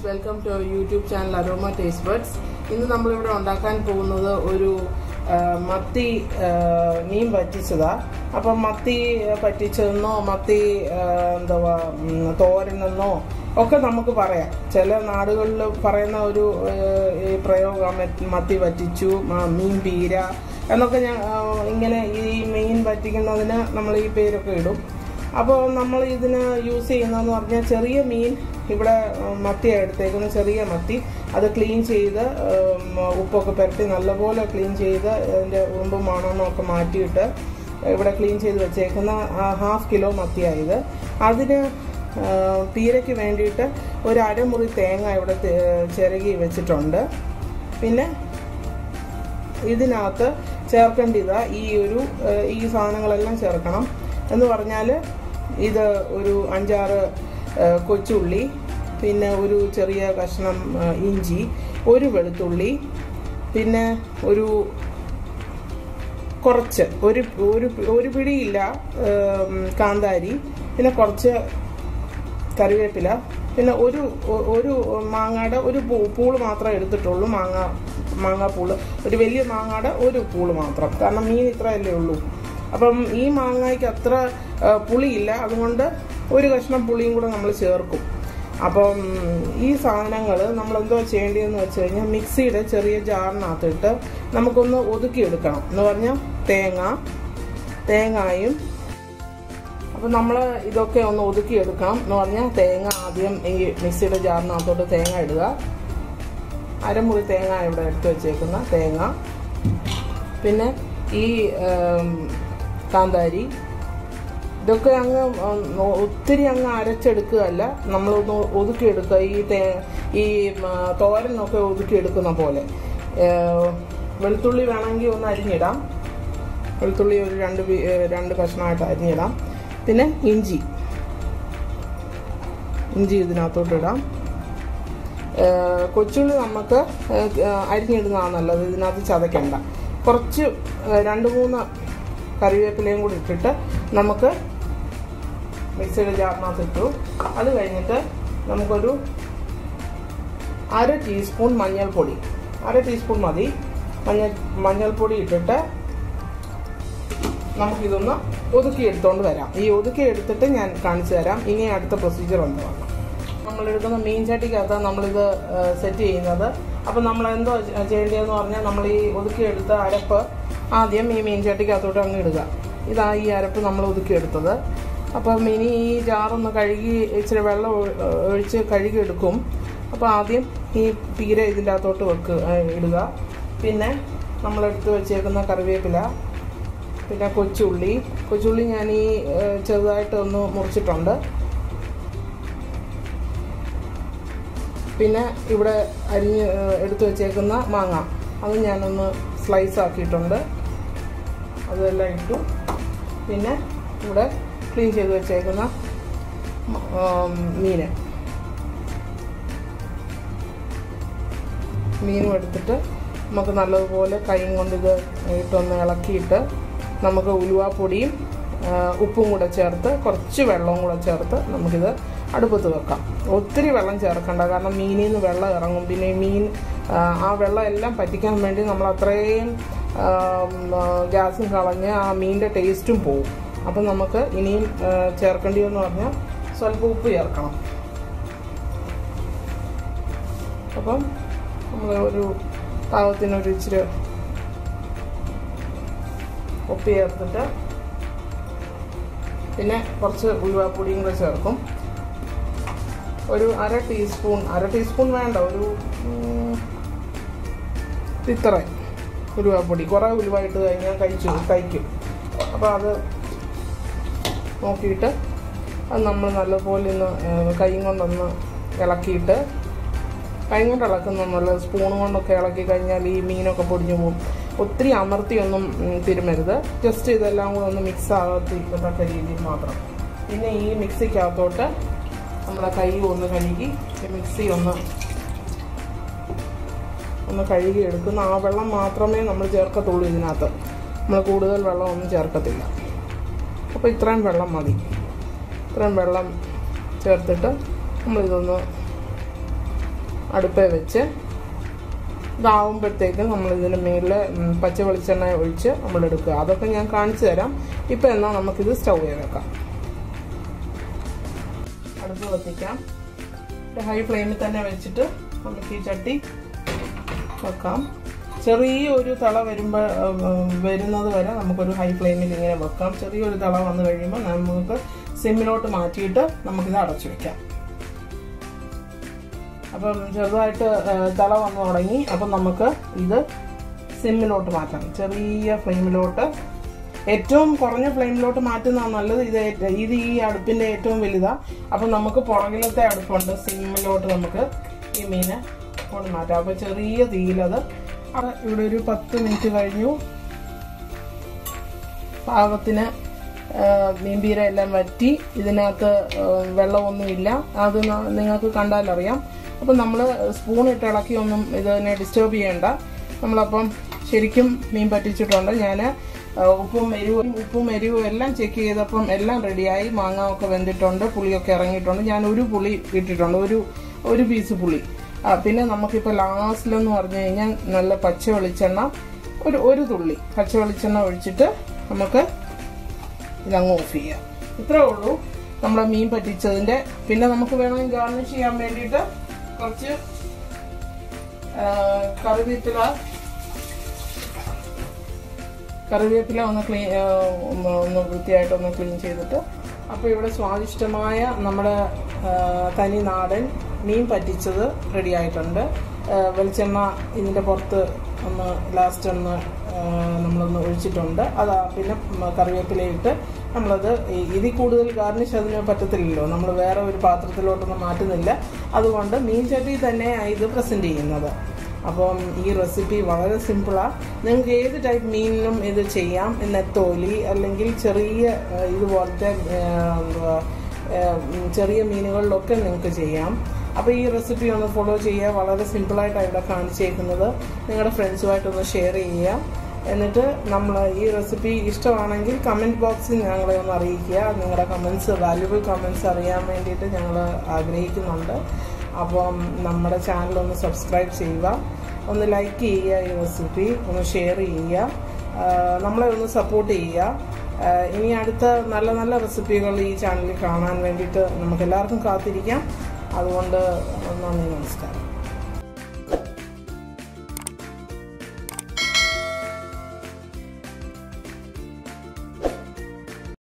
welcome to YouTube channel Aroma Taste Buds ഇന്ന് നമ്മളിവിടെ ഉണ്ടാക്കാൻ പോകുന്നത് ഒരു ആ, മത്തി ആ, മീൻ പറ്റിച്ചതാ അപ്പം മത്തി പറ്റിച്ചതെന്നോ മത്തി ആ, എന്തുവാ ഉം, തോരനെന്നോ ഒക്കെ നമുക്ക് പറയാം ചില നാടുകളിൽ പറയുന്ന ഒരു ആ, ഈ പ്രയോഗം മ- മത്തി പറ്റിച്ചു മ- മീൻ പീര എന്നൊക്കെ ഞാൻ ആ, ഇങ്ങനെ ഈ മീൻ പറ്റിക്കുന്നതിന് നമ്മൾ ഈ പേരൊക്കെ ഇടും അപ്പോൾ നമ്മൾ ഇതിന് യൂസ് ചെയ്യുന്നതെന്ന് പറഞ്ഞാൽ ചെറിയ മീൻ ഇവിടെ ഉം, മത്തിയാണ് എടുത്തേക്കുന്നത് ചെറിയ മത്തി അത് ക്ലീൻ ചെയ്ത് ഉം, ഉപ്പൊക്കെ പുരട്ടി നല്ലപോലെ ക്ലീൻ ചെയ്ത് അതിൻ്റെ ഉറുമ്പും മണമെന്നൊക്കെ മാറ്റിയിട്ട് ഇവിടെ ക്ലീൻ ചെയ്ത് വെച്ചേക്കുന്ന ഹാഫ് കിലോ മത്തിയായത് അതിന് ആ, പീരയ്ക്ക് വേണ്ടിയിട്ട് ഒരു അരമുറി തേങ്ങ ഇവിടെ തെ- ചിരകി വെച്ചിട്ടുണ്ട് പിന്നെ ഇതിനകത്ത് ചേർക്കേണ്ടത് ഈ ഒരു ഏഹ്, ഈ സാധനങ്ങളെല്ലാം ചേർക്കണം എന്ന് പറഞ്ഞാൽ ഇത് ഒരു അഞ്ചാറ് ഏഹ്, കൊച്ചുള്ളി പിന്നെ ഒരു ചെറിയ കഷ്ണം ഏഹ്, ഇഞ്ചി ഒരു വെളുത്തുള്ളി പിന്നെ ഒരു കുറച്ച് ഒരു ഒരു ഒരു പിടിയില്ല ഏം, കാന്താരി പിന്നെ കുറച്ച് കറിവേപ്പില പിന്നെ ഒരു ഒ- ഒരു മാങ്ങയുടെ ഒരു പൂ- പൂള് മാത്രമേ എടുത്തിട്ടുള്ളൂ മാങ്ങ മാങ്ങാപ്പൂള് ഒരു വലിയ മാങ്ങയുടെ ഒരു പൂള് മാത്രം കാരണം മീൻ ഇത്രയല്ലേ ഉള്ളൂ അപ്പം ഈ മാങ്ങയ്ക്ക് അത്ര ആ, പുളിയില്ല അതുകൊണ്ട് ഒരു കഷ്ണം പുളിയും കൂടെ നമ്മൾ ചേർക്കും അപ്പം ഈ സാധനങ്ങൾ നമ്മൾ എന്തോ ചെയ്യേണ്ടതെന്ന് വെച്ച് കഴിഞ്ഞാൽ മിക്സിയുടെ ചെറിയ ജാറിനകത്തിട്ട് നമുക്കൊന്ന് ഒതുക്കിയെടുക്കണം എന്ന് പറഞ്ഞാൽ തേങ്ങ തേങ്ങായും അപ്പം നമ്മൾ ഇതൊക്കെ ഒന്ന് ഒതുക്കിയെടുക്കണം എന്ന് പറഞ്ഞാൽ തേങ്ങ ആദ്യം ഈ മിക്സിയുടെ ജാറിനകത്തോട്ട് തേങ്ങ ഇടുക അരമുറി തേങ്ങ ഇവിടെ എടുത്ത് വെച്ചേക്കുന്ന തേങ്ങ പിന്നെ ഈ ഏം, കാന്താരി ഇതൊക്കെ അങ്ങ് ഉം, ഒത്തിരി അങ്ങ് അരച്ചെടുക്കുകയല്ല നമ്മളൊന്ന് ഒതുക്കിയെടുക്കുക ഈ തേ ഈ ഉം, തോരനൊക്കെ ഒതുക്കിയെടുക്കുന്ന പോലെ ഏഹ്, വെളുത്തുള്ളി വേണമെങ്കിൽ ഒന്ന് അരിഞ്ഞിടാം വെളുത്തുള്ളി ഒരു രണ്ട് പീ- ഏഹ്, രണ്ട് കഷ്ണമായിട്ട് അരിഞ്ഞിടാം പിന്നെ ഇഞ്ചി ഇഞ്ചി ഇതിനകത്തോട്ട് ഇടാം ഏഹ്, കൊച്ചുള്ളി നമുക്ക് ഏഹ്, ഏഹ്, അരിഞ്ഞിടുന്നതാണ് നല്ലത് ഇതിനകത്ത് ചതയ്ക്കണ്ട കുറച്ച് ഏഹ്, രണ്ട് മൂന്ന് കറിവേപ്പിലയും കൂടി ഇട്ടിട്ട് നമുക്ക് മിക്സിയുടെ ജാറിനകത്ത് ഇട്ടു അത് കഴിഞ്ഞിട്ട് നമുക്കൊരു അര ടീസ്പൂൺ മഞ്ഞൾപ്പൊടി അര ടീസ്പൂൺ മതി മഞ്ഞൾ മഞ്ഞൾപ്പൊടി ഇട്ടിട്ട് നമുക്കിതൊന്ന് ഒതുക്കി എടുത്തോണ്ട് വരാം ഈ ഒതുക്കി എടുത്തിട്ട് ഞാൻ കാണിച്ചു തരാം ഇനി അടുത്ത പ്രൊസീജിയർ എന്താണ് നമ്മൾ എടുക്കുന്ന മീൻ ചട്ടിക്കകത്ത് നമ്മളിത് സെറ്റ് ചെയ്യുന്നത് അപ്പം നമ്മൾ എന്തോ ചെയ്യേണ്ടതെന്ന് പറഞ്ഞാൽ നമ്മൾ ഈ ഒതുക്കിയെടുത്ത അരപ്പ് ആദ്യം ഈ മീൻ ചട്ടിക്കകത്തോട്ട് അങ്ങ് ഇടുക ഇതാ ഈ അരപ്പ് നമ്മൾ ഒതുക്കിയെടുത്തത് അപ്പം ഇനി ഈ ജാറൊന്ന് കഴുകി ഇച്ചിരി വെള്ളം ഒ- ഒഴിച്ച് കഴുകി എടുക്കും അപ്പോൾ ആദ്യം ഈ പീര ഇതിൻ്റെ അകത്തോട്ട് വെക്കുക ഇടുക പിന്നെ നമ്മൾ എടുത്ത് വെച്ചേക്കുന്ന കറിവേപ്പില പിന്നെ കൊച്ചുള്ളി കൊച്ചുള്ളി ഞാൻ ഈ ഏഹ്, ചെറുതായിട്ട് ഒന്ന് മുറിച്ചിട്ടുണ്ട് പിന്നെ ഇവിടെ അരിഞ്ഞ് ഏഹ്, എടുത്തു വെച്ചേക്കുന്ന മാങ്ങ അത് ഞാനൊന്ന് സ്ലൈസ് ആക്കിയിട്ടുണ്ട് അതെല്ലാം ഇട്ടു പിന്നെ ഇവിടെ ക്ലീൻ ചെയ്ത് വെച്ചേക്കുന്ന ആം, മീന് മീനും എടുത്തിട്ട് നമുക്ക് നല്ലതുപോലെ കൈ കൊണ്ട് ഇത് ഇട്ടൊന്ന് ഇളക്കിയിട്ട് നമുക്ക് ഉലുവാപ്പൊടിയും ആ, ഉപ്പും കൂടെ ചേർത്ത് കുറച്ച് വെള്ളവും കൂടെ ചേർത്ത് നമുക്കിത് അടുപ്പത്ത് വെക്കാം ഒത്തിരി വെള്ളം ചേർക്കണ്ട കാരണം മീനിൽ നിന്ന് വെള്ളം ഇറങ്ങും പിന്നെ ഈ മീൻ ആ, ആ വെള്ളം എല്ലാം പറ്റിക്കാൻ വേണ്ടി നമ്മൾ അത്രയും ആം, ആ, ഗ്യാസും കളഞ്ഞ് ആ മീനിൻ്റെ ടേസ്റ്റും പോവും അപ്പം നമുക്ക് ഇനിയും ആ, ചേർക്കേണ്ടതെന്ന് പറഞ്ഞാൽ സ്വല്പം ഉപ്പ് ചേർക്കണം അപ്പം നമ്മൾ ഒരു പാകത്തിനൊരു ഇച്ചിരി ഉപ്പ് ചേർത്തിട്ട് പിന്നെ കുറച്ച് ഉലുവാപ്പൊടിയും കൂടെ ചേർക്കും ഒരു അര ടീസ്പൂൺ അര ടീസ്പൂൺ വേണ്ട ഒരു ഉം, ഇത്രയും ഉലുവാപ്പൊടി കുറേ ഉലുവ ഇട്ട് കഴിഞ്ഞാൽ കഴിച്ചു കഴിക്കും അപ്പോൾ അത് നോക്കിയിട്ട് അത് നമ്മൾ നല്ലപോലെ ഒന്ന് ഏഹ്, കൈ കൊണ്ടൊന്ന് ഇളക്കിയിട്ട് കൈ കൊണ്ട് ഇളക്കുന്നൊന്നുമല്ല സ്പൂൺ കൊണ്ടൊക്കെ ഇളക്കി കഴിഞ്ഞാൽ ഈ മീനൊക്കെ പൊടിഞ്ഞു പോകും ഒത്തിരി അമർത്തിയൊന്നും ഉം, തിരുമരുത് ജസ്റ്റ് ഇതെല്ലാം കൂടെ ഒന്ന് മിക്സ് ആകത്തിക്കത്തക്ക രീതിയിൽ മാത്രം പിന്നെ ഈ മിക്സിക്കകത്തോട്ട് നമ്മുടെ കൈ ഒന്ന് കഴുകി ഈ മിക്സി ഒന്ന് ഒന്ന് കഴുകി എടുക്കുന്ന ആ വെള്ളം മാത്രമേ നമ്മൾ ചേർക്കത്തുള്ളൂ ഇതിനകത്ത് നമ്മൾ കൂടുതൽ വെള്ളമൊന്നും ചേർക്കത്തില്ല അപ്പോൾ ഇത്രയും വെള്ളം മതി ഇത്രയും വെള്ളം ചേർത്തിട്ട് നമ്മളിതൊന്ന് അടുപ്പേ വെച്ച് ഇതാവുമ്പോഴത്തേക്ക് നമ്മൾ ഇതിന് മേളിൽ പച്ച വെളിച്ചെണ്ണ ഒഴിച്ച് നമ്മൾ എടുക്കുക അതൊക്കെ ഞാൻ കാണിച്ചു തരാം ഇപ്പം എന്നാൽ നമുക്കിത് സ്റ്റൗ ചെയ്ത് വെക്കാം അടുപ്പ് കത്തിക്കാം ഹൈ ഫ്ലെയിമിൽ തന്നെ വെച്ചിട്ട് നമുക്ക് ഈ ചട്ടി വെക്കാം ചെറിയൊരു തള വരുമ്പോൾ വരുന്നത് വരെ നമുക്കൊരു ഹൈ ഫ്ലെയിമിൽ ഇങ്ങനെ വെക്കാം ചെറിയൊരു തള വന്നു കഴിയുമ്പോൾ നമുക്ക് സിമ്മിലോട്ട് മാറ്റിയിട്ട് നമുക്കിത് അടച്ചു വെക്കാം അപ്പം ചെറുതായിട്ട് തള വന്നു തുടങ്ങി അപ്പം നമുക്ക് ഇത് സിമ്മിലോട്ട് മാറ്റാം ചെറിയ ഫ്ലെയിമിലോട്ട് ഏറ്റവും കുറഞ്ഞ ഫ്ലെയിമിലോട്ട് മാറ്റുന്നതാണ് നല്ലത് ഇത് ഇത് ഈ അടുപ്പിന്റെ ഏറ്റവും വലുതാണ് അപ്പം നമുക്ക് പുറകിലത്തെ അടുപ്പുണ്ട് സിമ്മിലോട്ട് നമുക്ക് ഈ മീനെ കൊണ്ട് മാറ്റാം അപ്പം ചെറിയ തീയിലത് ഇവിടെ ഒരു പത്ത് മിനിറ്റ് കഴിഞ്ഞു പാകത്തിന് മീൻപീര എല്ലാം വറ്റി ഇതിനകത്ത് വെള്ളമൊന്നുമില്ല അത് നിങ്ങൾക്ക് കണ്ടാലറിയാം അപ്പം നമ്മൾ സ്പൂൺ ഇട്ട് ഇളക്കി ഒന്നും ഇതിനെ ഡിസ്റ്റർബ് ചെയ്യണ്ട നമ്മളപ്പം ശരിക്കും മീൻ പറ്റിച്ചിട്ടുണ്ട് ഞാൻ ഉപ്പും എരിവും ഉപ്പും എരിവും എല്ലാം ചെക്ക് ചെയ്തപ്പം എല്ലാം റെഡിയായി മാങ്ങ ഒക്കെ വെന്തിട്ടുണ്ട് പുളിയൊക്കെ ഇറങ്ങിയിട്ടുണ്ട് ഞാൻ ഒരു പുളി ഇട്ടിട്ടുണ്ട് ഒരു ഒരു പീസ് പുളി പിന്നെ നമുക്കിപ്പോൾ ലാസ്റ്റിലെന്ന് പറഞ്ഞു കഴിഞ്ഞാൽ നല്ല പച്ച വെളിച്ചെണ്ണ ഒരു ഒരു തുള്ളി പച്ച വെളിച്ചെണ്ണ ഒഴിച്ചിട്ട് നമുക്ക് ഇതങ്ങ് ഓഫ് ചെയ്യാം ഇത്രേ ഉള്ളൂ നമ്മളെ മീൻ പറ്റിച്ചതിൻ്റെ പിന്നെ നമുക്ക് വേണമെങ്കിൽ ഗാർണിഷ് ചെയ്യാൻ വേണ്ടിയിട്ട് കുറച്ച് കറിവേപ്പില കറിവേപ്പില ഒന്ന് ക്ലീൻ ഒന്ന് വൃത്തിയായിട്ട് ഒന്ന് ക്ലീൻ ചെയ്തിട്ട് അപ്പോൾ ഇവിടെ സ്വാദിഷ്ടമായ നമ്മുടെ തനി നാടൻ മീൻ പറ്റിച്ചത് റെഡി ആയിട്ടുണ്ട് വെളിച്ചെണ്ണ ഇതിൻ്റെ പുറത്ത് ഒന്ന് ലാസ്റ്റ് ഒന്ന് നമ്മളൊന്ന് ഒഴിച്ചിട്ടുണ്ട് അത് പിന്നെ കറിവേപ്പിലയിട്ട് നമ്മളത് ഇതിൽ കൂടുതൽ ഗാർണിഷ് അതിന് പറ്റത്തില്ലല്ലോ നമ്മൾ വേറെ ഒരു പാത്രത്തിലോട്ടൊന്നും മാറ്റുന്നില്ല അതുകൊണ്ട് മീൻ ചട്ടി തന്നെ ഇത് പ്രസൻറ്റ് ചെയ്യുന്നത് അപ്പം ഈ റെസിപ്പി വളരെ സിമ്പിളാണ് നിങ്ങൾക്ക് ഏത് ടൈപ്പ് മീനിനും ഇത് ചെയ്യാം നെത്തോലി അല്ലെങ്കിൽ ചെറിയ ഇതുപോലത്തെ ചെറിയ മീനുകളിലൊക്കെ നിങ്ങൾക്ക് ചെയ്യാം അപ്പോൾ ഈ റെസിപ്പി ഒന്ന് ഫോളോ ചെയ്യുക വളരെ സിമ്പിളായിട്ടാണ് ഇവിടെ കാണിച്ചേക്കുന്നത് നിങ്ങളുടെ ഫ്രണ്ട്സുമായിട്ടൊന്ന് ഷെയർ ചെയ്യുക എന്നിട്ട് നമ്മൾ ഈ റെസിപ്പി ഇഷ്ടമാണെങ്കിൽ കമൻറ്റ് ബോക്സിൽ ഞങ്ങളെ ഒന്ന് അറിയിക്കുക നിങ്ങളുടെ കമൻസ് വാല്യുബിൾ കമൻസ് അറിയാൻ വേണ്ടിയിട്ട് ഞങ്ങൾ ആഗ്രഹിക്കുന്നുണ്ട് അപ്പം നമ്മുടെ ചാനൽ ഒന്ന് സബ്സ്ക്രൈബ് ചെയ്യുക ഒന്ന് ലൈക്ക് ചെയ്യുക ഈ റെസിപ്പി ഒന്ന് ഷെയർ ചെയ്യുക നമ്മളെ ഒന്ന് സപ്പോർട്ട് ചെയ്യുക ഇനി അടുത്ത നല്ല നല്ല റെസിപ്പികൾ ഈ ചാനലിൽ കാണാൻ വേണ്ടിയിട്ട് നമുക്ക് എല്ലാവർക്കും കാത്തിരിക്കാം അതുകൊണ്ട് നന്ദി നമസ്കാരം